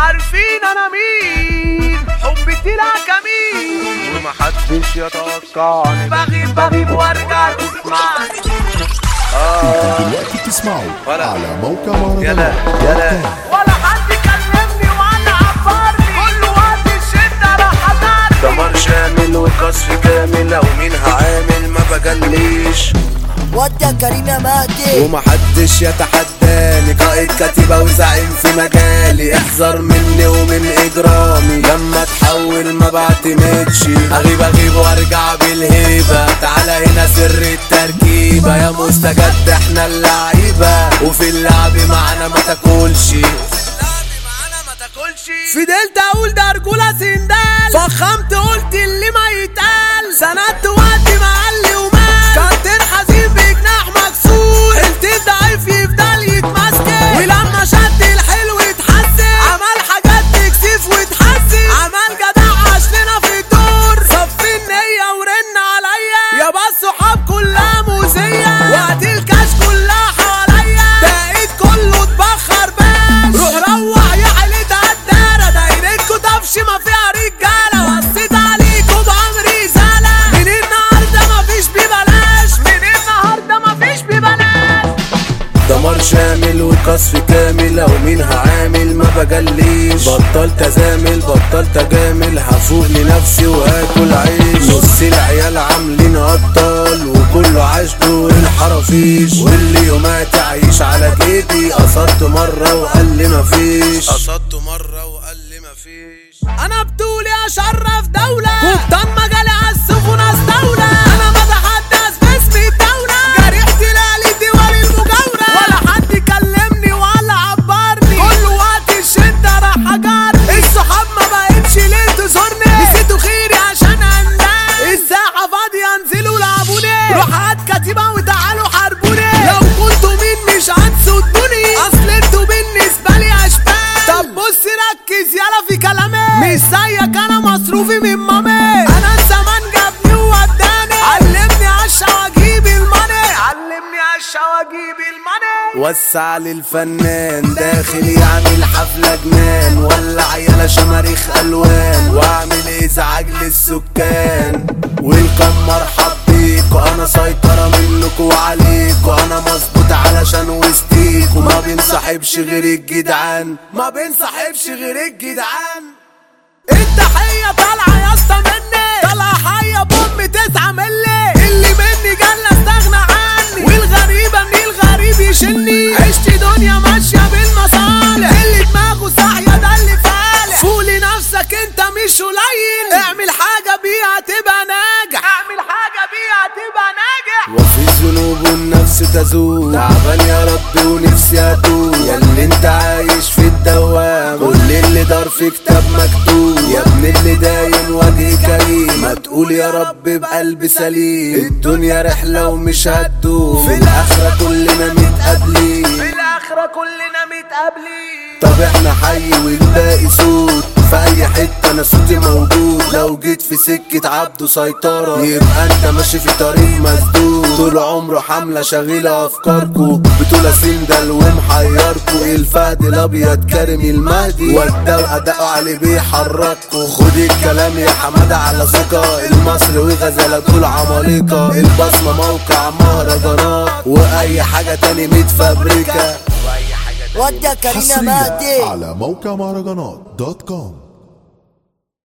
عارفين انا مين حبي طلع جميل ومحدش يتوقعني بغيب بغيب وارجع تسمعني انتم دلوقتي بتسمعوا ولا. على موقع يلا مهرجانات يلا دوت كوم. ولا حد كلمني ولا عبرني كل وقت الشدة راح حضرني دمار شامل وقصف كامل لو مين هعامل ما بجليش ودي يا كريم يا مهدي ومحدش يتحداني قائد كتيبة وزعيم في مجالي احذر مني ومن اجرامي لما اتحول ما بعتمدش اغيب اغيب وارجع بالهيبة تعالى هنا سر التركيبة يا مستجد احنا اللعيبة وفي اللعب معانا ما تاكلش فضلت اقول ده رجولة سندال فخمت قلت اللي ما يتقال سندت وقت ما قال لي ومال كارتين حزين بجناح مكسور قلت الضعيف يفضل يتمسك ولما شد الحلو يتحسن عمل حاجات تكسف وتحسن عمل جدع عشلنا في الدور صفي النية ورن عليا يابا الصحاب كلها موزية وقت الكاش كلها حواليا بقيت كله اتبخر باش روح روح يا حليت قدارة دايرتكوا طفش ما فيها رجالة وصيت عليكوا بأمري زالة من النهاردة مفيش ببلاش من النهاردة مفيش ببلاش دمار شامل وقصف كامل او مين هعامل ما بجليش بطلت ازامل بطلت اجامل هفوق لنفسي واكل عيش نص العيال عاملين ابطال وكله عاش دور الحرافيش واللي يومات عايش على جيبي قصدت مرة وقال لي مفيش قصدت مرة وقال لي مفيش انا بطولي اشرف دولة قبطان مجالي عالسوق وناس دولة انا بتحدث باسم الدولة جريحة لالي دول المجاورة ولا حد كلمني ولا عبرني كل وقت الشدة راح اجرني الصحاب ما بقتش ليه تزورني نسيتوا خيري عشان انداني الساحة فاضية انزلوا لعبوني روح هات كتيبة وتعالوا حاربوني لو كنتوا مين مش هتصدوني اصل انتوا بالنسبة لي اشبال طب بص ركز يلا في كلامي مش زيك انا مصروفي من مامي انا الزمان جابني ووداني علمني عشا واجيب الماني علمني عشا واجيب الماني وسع للفنان داخل يعمل حفلة جنان ولع يلا شماريخ الوان واعمل ازعاج للسكان ويلكم مرحب بيكو انا سيطرة منكو وعليكو انا مظبوط علشان وسطيكو ما بنصاحبش غير الجدعان ما بنصاحبش غير الجدعان التحية طالعة يا اسطى مني طالعة حية بأم تسعة ملي اللي مني جل استغنى عني والغريبة من الغريب يشني عشت دنيا ماشية بالمصالح اللي دماغه صاحية ده اللي فالح فولي نفسك انت مش قليل اعمل حاجة بيها تبقى ناجح اعمل حاجة بيها تبقى ناجح وفي الذنوب والنفس تزول تعبان يا ربي ونفسي اتوب يا اللي انت عايش في الدوام كل اللي دار في كتاب مكتوب يا ابن اللي داين وجه كريم ما تقول يا رب بقلب سليم الدنيا رحلة ومش هتدوم في الآخرة كلنا متقابلين في الآخرة كلنا متقابلين طب احنا حي والباقي صوت في اي حتة انا صوتي موجود لو جيت في سكة عبده سيطرة يبقى انت ماشي في طريق مسدود طول عمره حملة شغيلة افكاركو بطولة سندل ومحيركو الفهد الابيض كريم المهدي وداه واداؤه عليه بيحرككو خد الكلام يا حمادة على ثقة المصري وغزالة دول عمالقة البصمة موقع مهرجانات واي حاجة تاني متفبركة ودي يا كريم يا حصريا مهدي على موقع مهرجانات دوت كوم